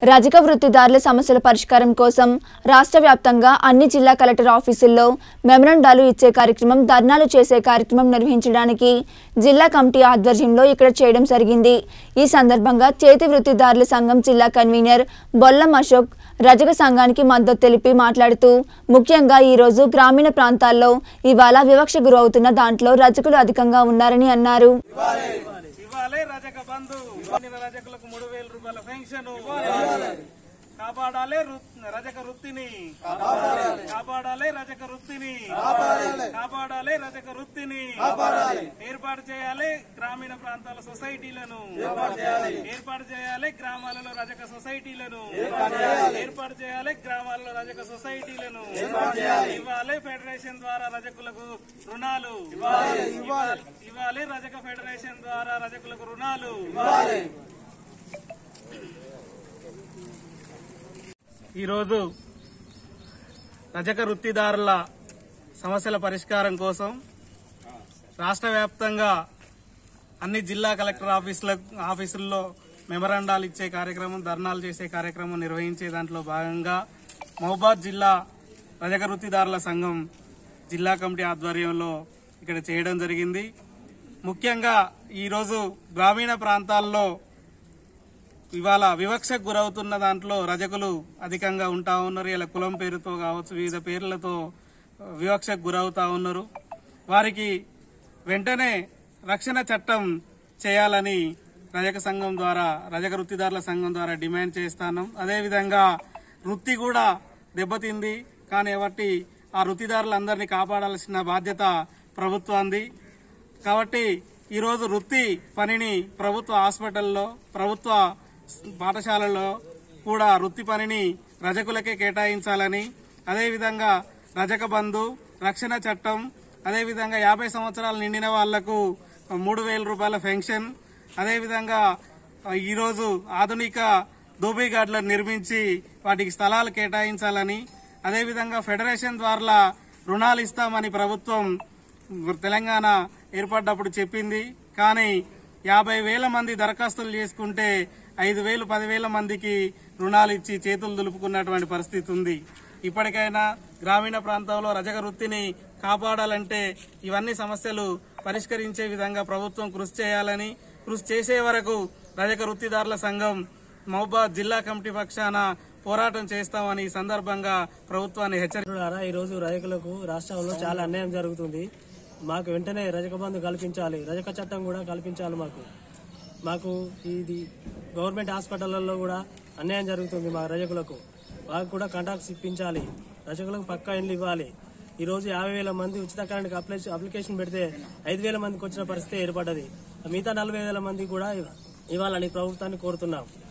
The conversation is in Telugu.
రజక వృత్తిదారుల సమస్యల పరిష్కారం కోసం రాష్ట్ర వ్యాప్తంగా అన్ని జిల్లా కలెక్టర్ ఆఫీసుల్లో మెమరండాలు ఇచ్చే కార్యక్రమం ధర్నాలు చేసే కార్యక్రమం నిర్వహించడానికి జిల్లా కమిటీ ఆధ్వర్యంలో ఇక్కడ చేయడం జరిగింది ఈ సందర్భంగా చేతి వృత్తిదారుల సంఘం జిల్లా కన్వీనర్ బొల్లం అశోక్ రజక సంఘానికి మద్దతు తెలిపి మాట్లాడుతూ ముఖ్యంగా ఈ రోజు గ్రామీణ ప్రాంతాల్లో ఇవాళ వివక్ష గురవుతున్న దాంట్లో రజకులు అధికంగా ఉన్నారని అన్నారు ఇవ్వాలి రజక బంధు ఇవ్వని రజకులకు మూడు వేల రూపాయల పెన్షన్ కాపాడాలి రు- రజక వృత్తిని కాపాడాలి రజక వృత్తిని కాపాడాలి రజక వృత్తిని ఏర్పాటు చేయాలి గ్రామీణ ప్రాంతాల సొసైటీలను ఏర్పాటు చేయాలి గ్రామాలలో రజక సొసైటీలను ఏర్పాటు చేయాలి గ్రామాలలో రజక సొసైటీలను ఇవ్వాలి ఫెడరేషన్ ద్వారా రజకులకు రుణాలు ఇవ్వాలి ఇవ్వాలి రజక ఫెడరేషన్ ద్వారా రజకులకు రుణాలు ఈరోజు రజక వృత్తిదారుల సమస్యల పరిష్కారం కోసం రాష్ట్ర వ్యాప్తంగా అన్ని జిల్లా కలెక్టర్ ఆఫీసుల ఆఫీసుల్లో మెమరాండాలు ఇచ్చే కార్యక్రమం ధర్నాలు చేసే కార్యక్రమం నిర్వహించే దాంట్లో భాగంగా మహబాద్ జిల్లా రజక వృత్తిదారుల సంఘం జిల్లా కమిటీ ఆధ్వర్యంలో ఇక్కడ చేయడం జరిగింది ముఖ్యంగా ఈరోజు గ్రామీణ ప్రాంతాల్లో ఇవాళ వివక్షకు గురవుతున్న దాంట్లో రజకులు అధికంగా ఉంటా ఉన్నారు ఇలా కులం పేరుతో కావచ్చు వివిధ పేర్లతో వివక్షకు గురవుతా ఉన్నారు వారికి వెంటనే రక్షణ చట్టం చేయాలని రజక సంఘం ద్వారా రజక వృత్తిదారుల సంఘం ద్వారా డిమాండ్ చేస్తాను అదేవిధంగా వృత్తి కూడా దెబ్బతింది కానీ కాబట్టి ఆ వృత్తిదారులందరినీ కాపాడాల్సిన బాధ్యత ప్రభుత్వాంది కాబట్టి ఈరోజు వృత్తి పనిని ప్రభుత్వ హాస్పిటల్లో ప్రభుత్వ పాఠశాలల్లో కూడా వృత్తి పనిని రజకులకే కేటాయించాలని అదేవిధంగా రజక బంధు రక్షణ చట్టం అదేవిధంగా యాభై సంవత్సరాలు నిండిన వాళ్లకు మూడు వేల రూపాయల పెన్షన్ అదేవిధంగా ఈరోజు ఆధునిక దోబీఘాట్లను నిర్మించి వాటికి స్థలాలు కేటాయించాలని అదేవిధంగా ఫెడరేషన్ ద్వారా రుణాలు ఇస్తామని ప్రభుత్వం తెలంగాణ ఏర్పడ్డప్పుడు చెప్పింది కానీ యాభై వేల మంది దరఖాస్తులు చేసుకుంటే ఐదు వేలు పదివేల మందికి రుణాలు ఇచ్చి చేతులు దులుపుకున్నటువంటి పరిస్థితి ఉంది ఇప్పటికైనా గ్రామీణ ప్రాంతంలో రజక వృత్తిని కాపాడాలంటే ఇవన్నీ సమస్యలు పరిష్కరించే విధంగా ప్రభుత్వం కృషి చేయాలని కృషి చేసే వరకు రజక వృత్తిదారుల సంఘం మహబాద్ జిల్లా కమిటీ పక్షాన పోరాటం చేస్తామని ఈ సందర్భంగా ప్రభుత్వాన్ని హెచ్చరి ద్వారా ఈ రోజు రజకులకు రాష్ట్రంలో చాలా అన్యాయం జరుగుతుంది మాకు వెంటనే రజక బంధు కల్పించాలి రజక చట్టం కూడా కల్పించాలి మాకు మాకు ఇది గవర్నమెంట్ హాస్పిటళ్లలో కూడా అన్యాయం జరుగుతుంది మా రజకులకు వాళ్ళకు కూడా కాంటాక్ట్స్ ఇప్పించాలి రజకులకు పక్కా ఇండ్లు ఇవ్వాలి ఈ రోజు యాభై వేల మంది ఉచిత కరెంట్ అప్లికేషన్ పెడితే ఐదు వేల మందికి వచ్చిన పరిస్థితి ఏర్పడ్డది మిగతా నలభై వేల మంది కూడా ఇవ్వాలని ప్రభుత్వాన్ని కోరుతున్నాం